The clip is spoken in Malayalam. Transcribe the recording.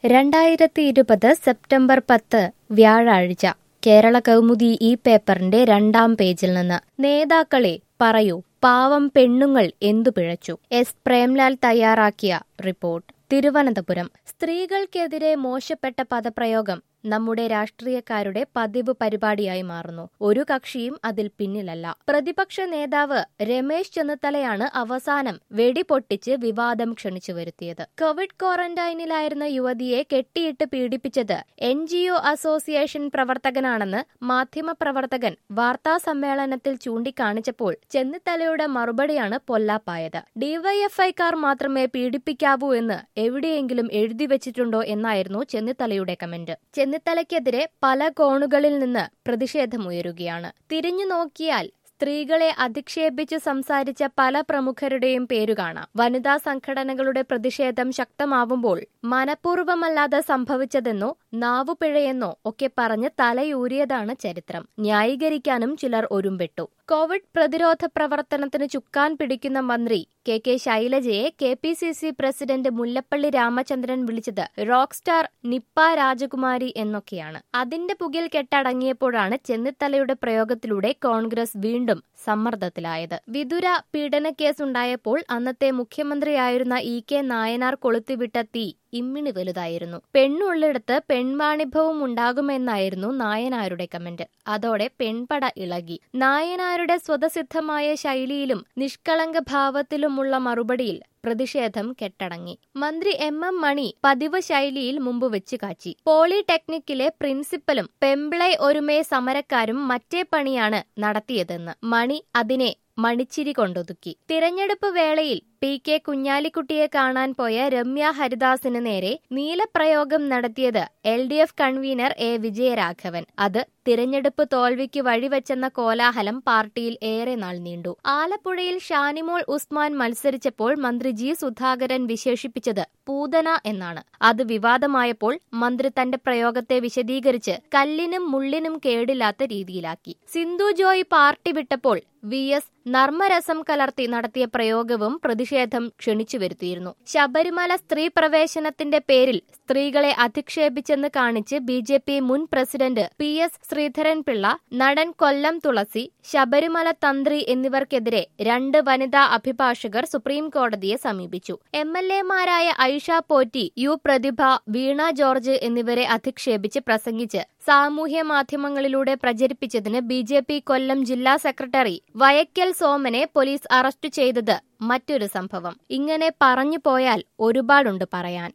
രണ്ടായിരത്തി ഇരുപത് സെപ്റ്റംബർ പത്ത് വ്യാഴാഴ്ച കേരള കൗമുദി ഈ പേപ്പറിന്റെ രണ്ടാം പേജിൽ നിന്ന് നേതാക്കളെ പറയൂ പാവം പെണ്ണുങ്ങൾ എന്തു പിഴച്ചു എസ് പ്രേംലാൽ തയ്യാറാക്കിയ റിപ്പോർട്ട് തിരുവനന്തപുരം സ്ത്രീകൾക്കെതിരെ മോശപ്പെട്ട പദപ്രയോഗം നമ്മുടെ രാഷ്ട്രീയക്കാരുടെ പതിവ് പരിപാടിയായി മാറുന്നു ഒരു കക്ഷിയും അതിൽ പിന്നിലല്ല പ്രതിപക്ഷ നേതാവ് രമേശ് ചെന്നിത്തലയാണ് അവസാനം വെടിപൊട്ടിച്ച് വിവാദം ക്ഷണിച്ചു വരുത്തിയത് കോവിഡ് ക്വാറന്റൈനിലായിരുന്ന യുവതിയെ കെട്ടിയിട്ട് പീഡിപ്പിച്ചത് എൻ ജി ഒ അസോസിയേഷൻ പ്രവർത്തകനാണെന്ന് മാധ്യമപ്രവർത്തകൻ വാർത്താ സമ്മേളനത്തിൽ ചൂണ്ടിക്കാണിച്ചപ്പോൾ ചെന്നിത്തലയുടെ മറുപടിയാണ് പൊല്ലാപ്പായത് ഡിവൈഎഫ്ഐക്കാർ മാത്രമേ പീഡിപ്പിക്കാവൂ എന്ന് എവിടെയെങ്കിലും എഴുതി വെച്ചിട്ടുണ്ടോ എന്നായിരുന്നു ചെന്നിത്തലയുടെ കമന്റ് ചെന്നിത്തലയ്ക്കെതിരെ പല കോണുകളിൽ നിന്ന് പ്രതിഷേധമുയരുകയാണ് തിരിഞ്ഞു നോക്കിയാൽ സ്ത്രീകളെ അധിക്ഷേപിച്ച് സംസാരിച്ച പല പ്രമുഖരുടെയും പേരു കാണാം വനിതാ സംഘടനകളുടെ പ്രതിഷേധം ശക്തമാവുമ്പോൾ മനഃപൂർവ്വമല്ലാതെ സംഭവിച്ചതെന്നോ നാവുപിഴയെന്നോ ഒക്കെ പറഞ്ഞ് തലയൂരിയതാണ് ചരിത്രം ന്യായീകരിക്കാനും ചിലർ ഒരുമ്പെട്ടു കോവിഡ് പ്രതിരോധ പ്രവർത്തനത്തിന് ചുക്കാൻ പിടിക്കുന്ന മന്ത്രി കെ കെ ശൈലജയെ K P C C president Mullappally Ramachandran വിളിച്ചത് റോക്ക് സ്റ്റാർ നിപ്പ രാജകുമാരി എന്നൊക്കെയാണ് അതിന്റെ പുകിൽ കെട്ടടങ്ങിയപ്പോഴാണ് ചെന്നിത്തലയുടെ പ്രയോഗത്തിലൂടെ കോൺഗ്രസ് വീണ്ടും സമ്മർദ്ദത്തിലായത് വിതുര പീഡനക്കേസുണ്ടായപ്പോൾ അന്നത്തെ മുഖ്യമന്ത്രിയായിരുന്ന ഇ കെ നായനാർ കൊളുത്തിവിട്ട തീ ഇമ്മിണി വലുതായിരുന്നു പെണ്ണുള്ളിടത്ത് പെൺവാണിഭവും ഉണ്ടാകുമെന്നായിരുന്നു നായനാരുടെ കമന്റ് അതോടെ പെൺപട ഇളകി നായനാരുടെ സ്വതസിദ്ധമായ ശൈലിയിലും നിഷ്കളങ്ക ഭാവത്തിലുമുള്ള മറുപടിയിൽ പ്രതിഷേധം കെട്ടടങ്ങി മന്ത്രി എം എം മണി പതിവ് ശൈലിയിൽ മുമ്പ് വെച്ച് കാച്ചി പോളിടെക്നിക്കിലെ പ്രിൻസിപ്പലും പെമ്പിളൈ ഒരുമേ സമരക്കാരും മറ്റേ പണിയാണ് നടത്തിയതെന്ന് മണി അതിനെ മണിച്ചിരി കൊണ്ടൊതുക്കി തിരഞ്ഞെടുപ്പ് വേളയിൽ പി കെ കുഞ്ഞാലിക്കുട്ടിയെ കാണാൻ പോയ രമ്യ ഹരിദാസിന് നേരെ നീലപ്രയോഗം നടത്തിയത് L D F convener A Vijayaraghavan അത് തിരഞ്ഞെടുപ്പ് തോൽവിക്ക് വഴിവെച്ചെന്ന കോലാഹലം പാർട്ടിയിൽ ഏറെ നാൾ നീണ്ടു ആലപ്പുഴയിൽ ഷാനിമോൾ ഉസ്മാൻ മത്സരിച്ചപ്പോൾ മന്ത്രി ജി സുധാകരൻ വിശേഷിപ്പിച്ചത് പൂതന എന്നാണ് അത് വിവാദമായപ്പോൾ മന്ത്രി തന്റെ പ്രയോഗത്തെ വിശദീകരിച്ച് കല്ലിനും മുള്ളിനും കേടില്ലാത്ത രീതിയിലാക്കി സിന്ധു ജോയ് പാർട്ടി വിട്ടപ്പോൾ വി എസ് നർമ്മരസം കലർത്തി നടത്തിയ പ്രയോഗവും പ്രതിഷേധം ക്ഷണിച്ചു വരുത്തിയിരുന്നു ശബരിമല സ്ത്രീ പ്രവേശനത്തിന്റെ പേരിൽ സ്ത്രീകളെ അധിക്ഷേപിച്ചെന്ന് കാണിച്ച് ബി ജെ പി മുൻ പ്രസിഡന്റ് പി എസ് ശ്രീധരൻപിള്ള നടൻ കൊല്ലം തുളസി ശബരിമല തന്ത്രി എന്നിവർക്കെതിരെ രണ്ട് വനിതാ അഭിഭാഷകർ സുപ്രീം കോടതിയെ സമീപിച്ചു എം എൽ എമാരായ ഐഷ പോറ്റി യു പ്രതിഭ വീണ ജോർജ് എന്നിവരെ അധിക്ഷേപിച്ച് പ്രസംഗിച്ച് സാമൂഹ്യ മാധ്യമങ്ങളിലൂടെ പ്രചരിപ്പിച്ചതിന് ബി ജെ പി കൊല്ലം ജില്ലാ സെക്രട്ടറി വയക്കൽ സോമനെ പോലീസ് അറസ്റ്റ് ചെയ്തത് മറ്റൊരു സംഭവം ഇങ്ങനെ പറഞ്ഞു പോയാൽ ഒരുപാടുണ്ട് പറയാൻ